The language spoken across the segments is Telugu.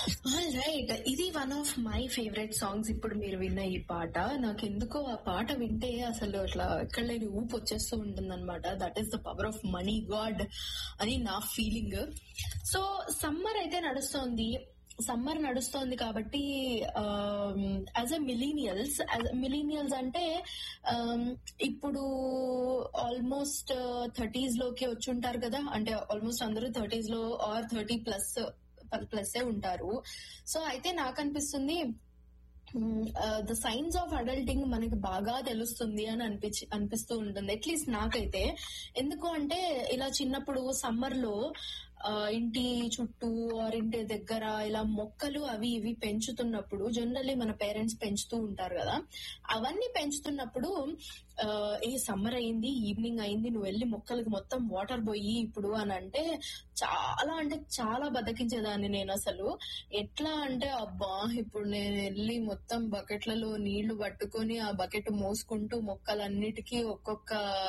రైట్ ఇది one of my favourite songs ఇప్పుడు మీరు విన్న ఈ పాట నాకు ఎందుకో ఆ పాట వింటే అసలు అట్లా ఎక్కడ లేని ఊపు వచ్చేస్తూ ఉంటుంది అనమాట that is the power of money god అని నా ఫీలింగ్ సో సమ్మర్ అయితే నడుస్తోంది సమ్మర్ నడుస్తోంది కాబట్టి యాజ్ ఎ మిలీనియల్స్ మిలీనియల్స్ అంటే um, ఇప్పుడు ఆల్మోస్ట్ థర్టీస్ లోకి వచ్చి ఉంటారు కదా అంటే ఆల్మోస్ట్ అందరూ థర్టీస్ లో ఆర్ థర్టీ ప్లస్ ప్లస్ ఉంటారు సో అయితే నాకు అనిపిస్తుంది ద సైన్స్ ఆఫ్ అడల్టింగ్ మనకి బాగా తెలుస్తుంది అని అనిపించి అనిపిస్తూ ఉంటుంది అట్లీస్ట్ నాకైతే ఎందుకు అంటే ఇలా చిన్నప్పుడు సమ్మర్ లో ఆ, ఇంటి చుట్టూ ఆర్ ఇంటి దగ్గర ఇలా మొక్కలు అవి ఇవి పెంచుతున్నప్పుడు జనరల్లీ మన పేరెంట్స్ పెంచుతూ ఉంటారు కదా అవన్నీ పెంచుతున్నప్పుడు ఆ, ఏ సమ్మర్ అయింది ఈవినింగ్ అయింది నువ్వు వెళ్ళి మొక్కలకి మొత్తం వాటర్ పోయి ఇప్పుడు అని అంటే చాలా అంటే చాలా బతికించేదాన్ని నేను అసలు ఎట్లా అంటే అబ్బా ఇప్పుడు నేను వెళ్ళి మొత్తం బకెట్లలో నీళ్లు పట్టుకొని ఆ బకెట్ మోసుకుంటూ మొక్కలన్నిటికీ ఒక్కొక్క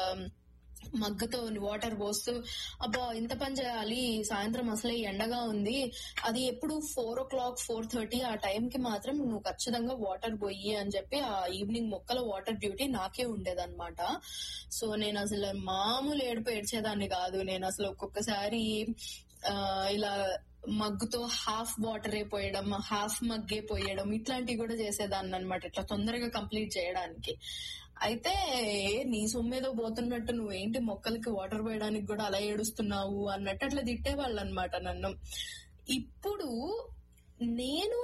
మగ్గతో వాటర్ పోస్తూ అబ్బా ఇంత పని చేయాలి సాయంత్రం అసలే ఎండగా ఉంది అది ఎప్పుడు four o'clock four thirty ఆ టైం కి మాత్రం నువ్వు ఖచ్చితంగా వాటర్ పోయి అని చెప్పి ఆ ఈవినింగ్ మొక్కల వాటర్ డ్యూటీ నాకే ఉండేదన్నమాట సో నేను అసలు మామూలు ఏడుపు ఏడ్చేదాన్ని కాదు నేను అసలు ఒక్కొక్కసారి ఆ, ఇలా మగ్గుతో హాఫ్ వాటరే పోయడం హాఫ్ మగ్గే పోయడం ఇట్లాంటివి కూడా చేసేదాన్ని అనమాట ఇట్లా తొందరగా కంప్లీట్ చేయడానికి అయితే నీ సొమ్మేదో పోతున్నట్టు నువ్వేంటి మొక్కలకి వాటర్ పోయడానికి కూడా అలా ఏడుస్తున్నావు అన్నట్టు అట్లా తిట్టేవాళ్ళు అనమాట నన్ను ఇప్పుడు నేను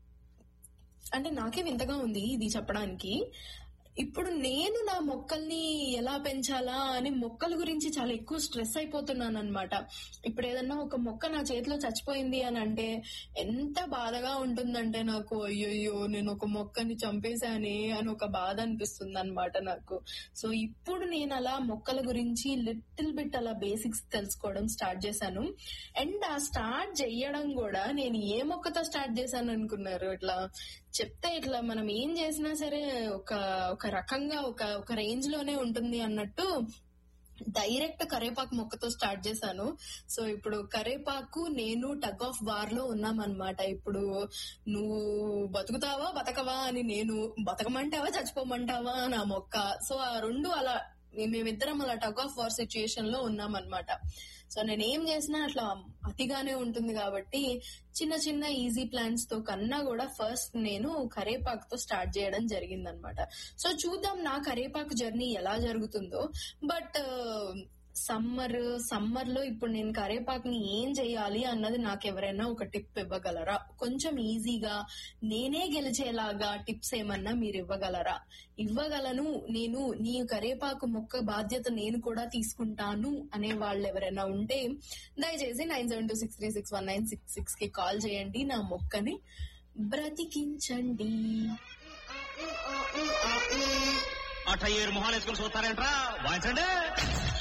అంటే నాకే వింతగా ఉంది ఇది చెప్పడానికి ఇప్పుడు నేను నా మొక్కల్ని ఎలా పెంచాలా అని మొక్కల గురించి చాలా ఎక్కువ స్ట్రెస్ అయిపోతున్నాను అనమాట ఇప్పుడు ఏదన్నా ఒక మొక్క నా చేతిలో చచ్చిపోయింది అని అంటే ఎంత బాధగా ఉంటుందంటే నాకు అయ్యయ్యో నేను ఒక మొక్కని చంపేశానే అని ఒక బాధ అనిపిస్తుంది అనమాట నాకు సో ఇప్పుడు నేను అలా మొక్కల గురించి లిటిల్ బిట్ అలా బేసిక్స్ తెలుసుకోవడం స్టార్ట్ చేశాను అండ్ ఆ స్టార్ట్ చేయడం కూడా నేను ఏ మొక్కతో స్టార్ట్ చేశాను అనుకున్నారు ఇట్లా చెప్తే ఇట్లా మనం ఏం చేసినా సరే ఒక ఒక రకంగా ఒక ఒక రేంజ్ లోనే ఉంటుంది అన్నట్టు డైరెక్ట్ కరేపాకు మొక్కతో స్టార్ట్ చేశాను సో ఇప్పుడు కరేపాకు నేను టగ్ ఆఫ్ వార్ లో ఉన్నామన్నమాట ఇప్పుడు నువ్వు బతుకుతావా బతకవా అని నేను బతకమంటావా చచ్చిపోమంటావా నా మొక్క సో ఆ రెండు అలా మేమిద్దరం అలా టగ్ ఆఫ్ వార్ సిచ్యుయేషన్ లో ఉన్నామన్నమాట సో నేను ఏం చేసినా అట్లా అతిగానే ఉంటుంది కాబట్టి చిన్న చిన్న ఈజీ ప్లాన్స్ తో కన్నా కూడా ఫస్ట్ నేను కరేపాకుతో స్టార్ట్ చేయడం జరిగిందనమాట సో చూద్దాం నా కరేపాకు జర్నీ ఎలా జరుగుతుందో బట్ సమ్మర్ సమ్మర్ లో ఇప్పుడు నేను కరేపాకుని ఏం చేయాలి అన్నది నాకు ఎవరైనా ఒక టిప్ ఇవ్వగలరా కొంచెం ఈజీగా నేనే గెలిచేలాగా టిప్స్ ఏమన్నా మీరు ఇవ్వగలరా ఇవ్వగలను నేను నీ కరేపాకు మొక్క బాధ్యత నేను కూడా తీసుకుంటాను అనే వాళ్ళు ఎవరైనా ఉంటే దయచేసి nine seven two six three six one nine six six కి కాల్ చేయండి నా మొక్కని బ్రతికించండి అట్ట ఏరు మొహాలు వేసుకుని చూస్తారేంట్రా వాయించండి